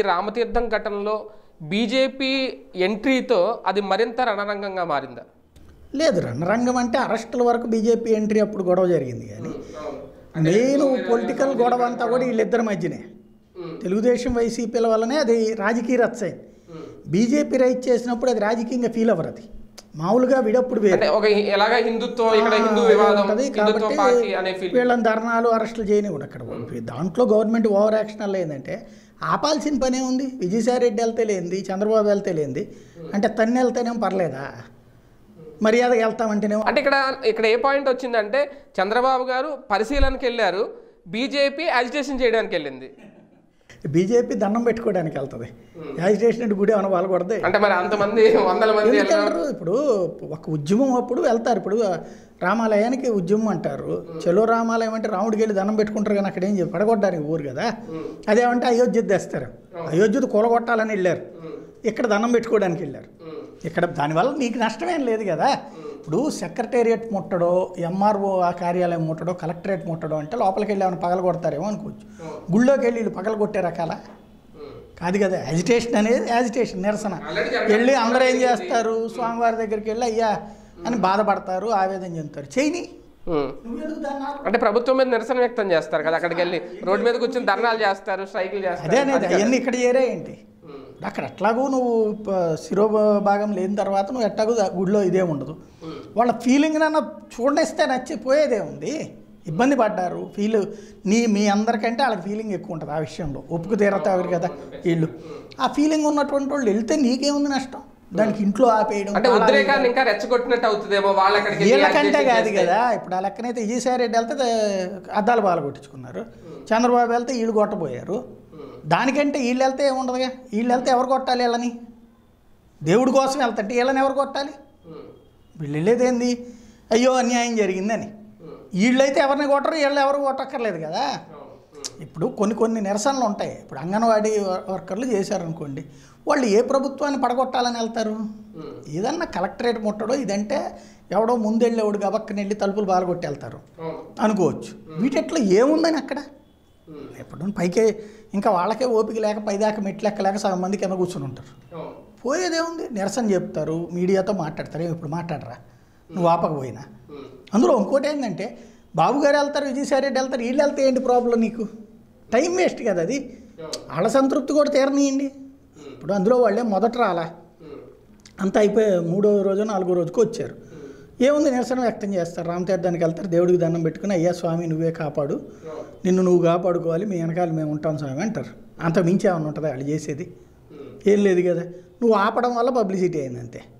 రామతీర్థం ఘటనలో బీజేపీ ఎంట్రీతో అది మరింత రణరంగంగా మారిందా లేదు రణరంగం అంటే అరెస్టుల వరకు బీజేపీ ఎంట్రీ అప్పుడు గొడవ జరిగింది కానీ మెయిన్ పొలిటికల్ గొడవ అంతా కూడా వీళ్ళిద్దరి మధ్యనే తెలుగుదేశం వైసీపీల వల్లనే అది రాజకీయ రచ్చయింది బీజేపీ రైట్ చేసినప్పుడు అది రాజకీయంగా ఫీల్ అవ్వరు అది మామూలుగా విడప్పుడు వేరు అంటే ఒక హి- ఎలాగ హిందుత్వం ఇక్కడ హిందూ ఆ, వివాదం ఉంటది. హిందుత్వ కాబట్టి పార్టీ అనే ఫీల్ వీళ్ళని ధర్నాలు అరెస్టులు చేయనివ్వడు అక్కడ దాంట్లో గవర్నమెంట్ ఓవర్ యాక్షన్ వల్ల ఏంటంటే ఆపాల్సిన పనే ఉంది విజయసాయి రెడ్డి వెళ్తే లేనిది చంద్రబాబు వెళ్తే లేనిది అంటే తన్ని వెళ్తేనేం పర్లేదా మర్యాదగా వెళ్తామంటేనేమో అంటే ఇక్కడ ఇక్కడ ఏ పాయింట్ వచ్చిందంటే చంద్రబాబు గారు పరిశీలనకి వెళ్ళారు బీజేపీ అజిటేషన్ చేయడానికి వెళ్ళింది బీజేపీ దండం పెట్టుకోవడానికి వెళ్తుంది యాజిటేషన్ గుడి ఏమైనా వాళ్ళు కొడదే అంటే మరి అంతమంది వందల మంది ఎందుకు వెళ్ళడం వెళ్ళరు ఇప్పుడు ఒక ఉద్యమం అప్పుడు వెళ్తారు ఇప్పుడు రామాలయానికి ఉద్యమం అంటారు చెలో రామాలయం అంటే రాముడికి వెళ్ళి దండం పెట్టుకుంటారు కానీ అక్కడ ఏం చెప్పి పడగొట్టడానికి ఊరు కదా అదేమంటే అయోధ్య తెస్తారు అయోధ్యది కూలగొట్టాలని వెళ్ళారు ఇక్కడ దండం పెట్టుకోవడానికి వెళ్ళారు ఇక్కడ దానివల్ల నీకు నష్టమేం లేదు కదా ఇప్పుడు సెక్రటేరియట్ ముట్టడో ఎంఆర్ఓ ఆ కార్యాలయం ముట్టడో కలెక్టరేట్ ముట్టడో అంటే లోపలికి వెళ్ళి ఏమైనా పగల కొడతారేమో అనుకోవచ్చు గుళ్ళోకి వెళ్ళి వీళ్ళు పగల కొట్టే రకాల కాదు కదా యాజిటేషన్ అనేది యాజిటేషన్ నిరసన వెళ్ళి అందరూ ఏం చేస్తారు స్వామివారి దగ్గరికి వెళ్ళి అయ్యా అని బాధపడతారు ఆవేదన చెందుతారు చేయని ఉమ్. నువ్వెందుకు దాన్ని ఆపు? అంటే ప్రభుత్వం మీద నిరసన వ్యక్తం చేస్తారు కదా అక్కడికి వెళ్ళి రోడ్డు మీద కూర్చొని ధర్నాలు చేస్తారు స్ట్రైకులు అదే చేస్తారు అనేది అవన్నీ ఇక్కడ చేరాయేంటి ఇప్పుడు అక్కడ ఎట్లాగూ నువ్వు ప- శిరో భాగం లేని తర్వాత నువ్వు ఎట్లాగూ దా- గుడిలో ఇదే ఉండదు వాళ్ళ ఫీలింగ్ నన్ను చూడనిస్తే నచ్చిపోయేదే ఉంది ఇబ్బంది పడ్డారు ఫీల్ నీ మీ అందరికంటే వాళ్ళకి ఫీలింగ్ ఎక్కువ ఉంటుంది ఆ విషయంలో ఒప్పుకు తీరతారు కదా వీళ్ళు ఆ ఫీలింగ్ ఉన్నటువంటి వాళ్ళు వెళ్తే నీకేముంది నష్టం దానికి ఇంట్లో ఆపేయడం అంటే తాళాలు ఉద్రేకాన్ని ఇంకా రెచ్చగొట్టినట్టు అవుతుందేమో వాళ్ళు అక్కడికి వెళ్ళి వీళ్ళకంటే agitation కాదు చేస్తే. కదా ఇప్పుడు ఆ లెక్కనైతే విజయసాయి రెడ్డి వెళ్తే ద- అద్దాలు బాగా కొట్టించుకున్నారు చంద్రబాబు వెళ్తే వీళ్ళు కొట్టబోయారు దానికంటే వీళ్ళు వెళ్తే ఏముండదుగా వీళ్ళు వెళ్తే ఎవరు కొట్టాలి వీళ్ళని దేవుడి కోసం వెళ్తుంటే వీళ్ళని ఎవరు కొట్టాలి ఉమ్. వీళ్ళు వెళ్ళేది ఏంది అయ్యో అన్యాయం జరిగిందని వీళ్ళైతే ఎవరిని కొట్టరు వీళ్ళు ఎవరు కొట్టక్కర్లేదు కదా ఇప్పుడు కొన్ని కొన్ని నిరసనలు ఉంటాయి ఇప్పుడు అంగన్వాడీ వ- వర్కర్లు చేశారనుకోండి వాళ్ళు ఏ ప్రభుత్వాన్ని పడగొట్టాలని వెళ్తారు ఏదన్నా కలెక్టరేట్ ముట్టడో ఇదంటే ఎవడో ముందెళ్ళేవాడు గబక్కని వెళ్ళి తలుపులు బాలగొట్టి వెళ్తారు అవును. అనుకోవచ్చు వీటిట్లో ఏముందని అక్కడ ఉమ్. ఇప్పుడు పైకే ఇంకా వాళ్ళకే ఓపిక లేక పైదాకా మెట్లు ఎక్కలేక సగం మంది కింద కూర్చుని ఉంటారు అవును. పోయేదేముంది నిరసన చెప్తారు మీడియాతో మాట్లాడతారు ఏం ఇప్పుడు మాట్లాడరా నువ్వు ఆపకపోయినా ఉమ్. అందులో ఇంకోటి ఏంటంటే బాబు గారు వెళ్తారు విజయసాయి రెడ్డి వెళ్తారు వీళ్ళు వెళ్తే ఏంటి ప్రాబ్లం నీకు టైం వేస్ట్ కదా అది అవును. వాళ్ళ సంతృప్తి కూడా తీరనీయండి ఇప్పుడు అందులో వాళ్ళే మొదట రాలా ఉమ్. అంతా అయిపోయి మూడో రోజు నాలుగో రోజుకి వచ్చారు ఏముంది నిరసన వ్యక్తం చేస్తారు రామతీర్థానికి వెళ్తారు దేవుడికి దండం పెట్టుకుని అయ్యా స్వామి నువ్వే కాపాడు అవును. నిన్ను నువ్వు కాపాడుకోవాలి మీ వెనకాల మేము ఉంటాం స్వామి అంటారు అంత మించి ఏమన్నా ఉంటుందా వాళ్ళు చేసేది ఉమ్. ఏం లేదు కదా నువ్వు ఆపడం వల్ల పబ్లిసిటీ అయింది అంతే